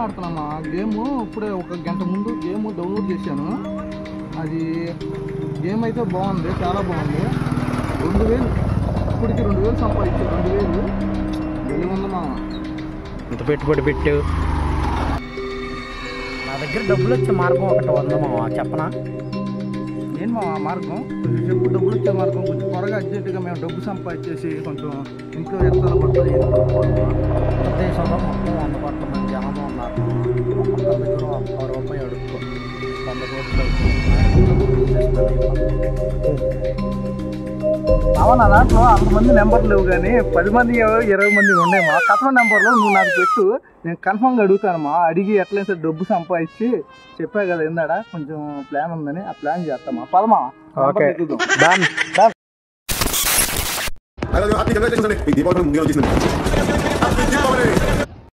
ఆడుతున్నామా game ఇప్పుడే ఒక గంట ముందు గేమ్ డౌన్లోడ్ చేశాను అది గేమ్ అయితే బాగుంది చాలా బాగుంది రెండు వేలు ఇప్పటికి రెండు వేలు సంపాదించారు రెండు వేలు వెళ్ళి ఉందమ్మా ఇంత పెట్టుబడి పెట్టు నా దగ్గర డబ్బులు వచ్చే మార్గం ఒకటి ఉంది మామ చెప్పనా ఏంటి మా మార్గం కొంచెం చెప్పు డబ్బులు వచ్చే మార్గం కొంచెం త్వరగా అర్జెంటుగా మేము డబ్బు సంపాదించేసి కొంచెం ఇంట్లో ఎత్తాలు పడుతుంది దేశంలో మొత్తం వంద కోట్ల మంది జనాభా ఉన్నారు ఒక్కొక్క దగ్గర ఒక్క రూపాయి అడుగుకో వంద కోట్లు అవునా దాంట్లో అంతమంది నెంబర్లు లేవు కానీ పది మంది ఇరవై మంది ఉన్నాయి మా కథల నెంబర్లో నువ్వు నాకు పెట్టు నేను కన్ఫామ్గా అడుగుతాను మా అడిగి ఎట్లయితే సరే డబ్బు సంపాదించి చెప్పా కదా ఇందాడ కొంచెం ప్లాన్ ఉందని ఆ ప్లాన్ చేస్తామా పదమా ఓకే. ఎక్కుదాం. Done Ayo, ayo, hati, jangan, jangan, jangan. Eh, di bawah, jangan, jangan. Hati, di bawah,